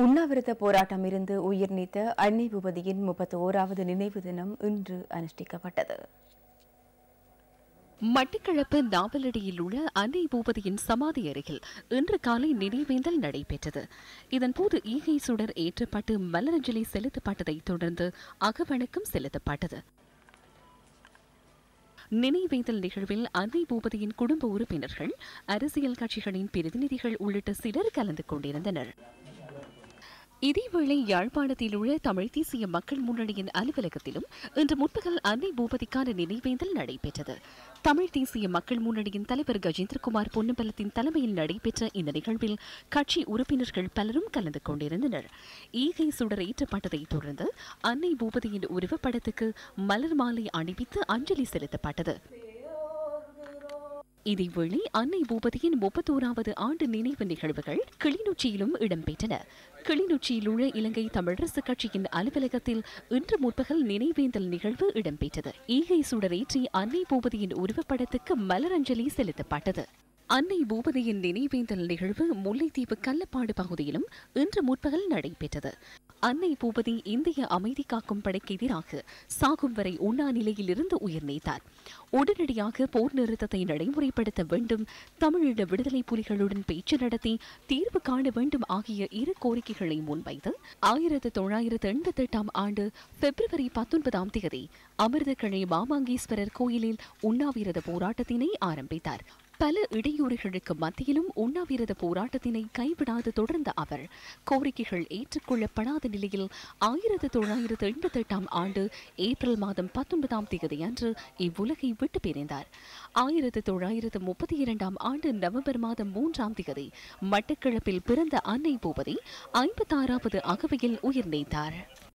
உண்ணாவிரத போராட்டம் இருந்து உயிர் நீத்த அன்னை பூபதியின் முப்பத்தி ஓராவது நினைவு தினம் இன்று அனுஷ்டிக்கப்பட்டது மட்டக்களப்பு நாவலடியில் உள்ள அன்னை பூபதியின் சமாதி அருகில் இன்று காலை நினைவேந்தல் நடைபெற்றது இதன்போது ஈகை சுடர் ஏற்றப்பட்டு மலரஞ்சலி செலுத்தப்பட்டதைத் தொடர்ந்து அகவணக்கம் செலுத்தப்பட்டது நினைவேந்தல் நிகழ்வில் அன்னை பூபதியின் குடும்ப உறுப்பினர்கள் அரசியல் கட்சிகளின் பிரதிநிதிகள் உள்ளிட்ட சிலர் கலந்து கொண்டிருந்தனர் இதேவேளை யாழ்ப்பாணத்தில் உள்ள தமிழ் தேசிய மக்கள் முன்னணியின் அலுவலகத்திலும் இன்று முற்பகல் அன்னை பூபதிக்கான நினைவேந்தல் நடைபெற்றது தமிழ் தேசிய மக்கள் முன்னணியின் தலைவர் கஜேந்திரகுமார் பொன்னம்பலத்தின் தலைமையில் நடைபெற்ற இந்த நிகழ்வில் கட்சி உறுப்பினர்கள் பலரும் கலந்து கொண்டிருந்தனர் ஈகை சுடர் ஏற்றப்பட்டதைத் தொடர்ந்து அன்னை பூபதியின் உருவப்படத்துக்கு மலர் மாலை அணிவித்து அஞ்சலி செலுத்தப்பட்டது இதேவேளை அன்னை பூபதியின் முப்பத்தோராவது ஆண்டு நினைவு நிகழ்வுகள் கிளிநொச்சியிலும் இடம்பெற்றன கிளிநொச்சியில் உள்ள இலங்கை தமிழரசு கட்சியின் அலுவலகத்தில் இன்று முற்பகல் நினைவேந்தல் நிகழ்வு இடம்பெற்றது ஈகை சுடரேற்றி அன்னை பூபதியின் உருவப்படத்துக்கு மலரஞ்சலி செலுத்தப்பட்டது அன்னை பூபதியின் நினைவேந்தல் நிகழ்வு முல்லைத்தீவு கள்ளப்பாடு பகுதியிலும் இன்று முற்பகல் நடைபெற்றது அன்னை பூபதி இந்திய அமைதி காக்கும் படைக்கு எதிராக சாகும் வரை உண்ணா நிலையில் இருந்து உயிர் நீத்தார் உடனடியாக போர் நிறுத்தத்தை நடைமுறைப்படுத்த வேண்டும் தமிழீழ விடுதலை புலிகளுடன் பேச்சு நடத்தி தீர்வு காண வேண்டும் ஆகிய இரு கோரிக்கைகளை முன்வைத்து ஆயிரத்து தொள்ளாயிரத்து எண்பத்தி எட்டாம் ஆண்டு பிப்ரவரி பத்தொன்பதாம் தேதி அமிர்தக்கிழை மாமாங்கீஸ்வரர் கோயிலில் உண்ணாவிரத போராட்டத்தினை ஆரம்பித்தார் பல இடையூறுகளுக்கு மத்தியிலும் உண்ணாவிரத போராட்டத்தினை கைவிடாது தொடர்ந்த அவர் கோரிக்கைகள் ஏற்றுக்கொள்ளப்படாத நிலையில் ஆயிரத்து தொள்ளாயிரத்து எண்பத்தி எட்டாம் ஆண்டு ஏப்ரல் மாதம் பத்தொன்பதாம் தேதி அன்று இவ்வுலகை விட்டு பிரிந்தார் ஆயிரத்து தொள்ளாயிரத்து முப்பத்தி இரண்டாம் ஆண்டு நவம்பர் மாதம் மூன்றாம் தேதி மட்டக்களப்பில் பிறந்த அன்னை பூபதி ஐம்பத்தாறாவது அகவையில் உயிர் நீத்தார்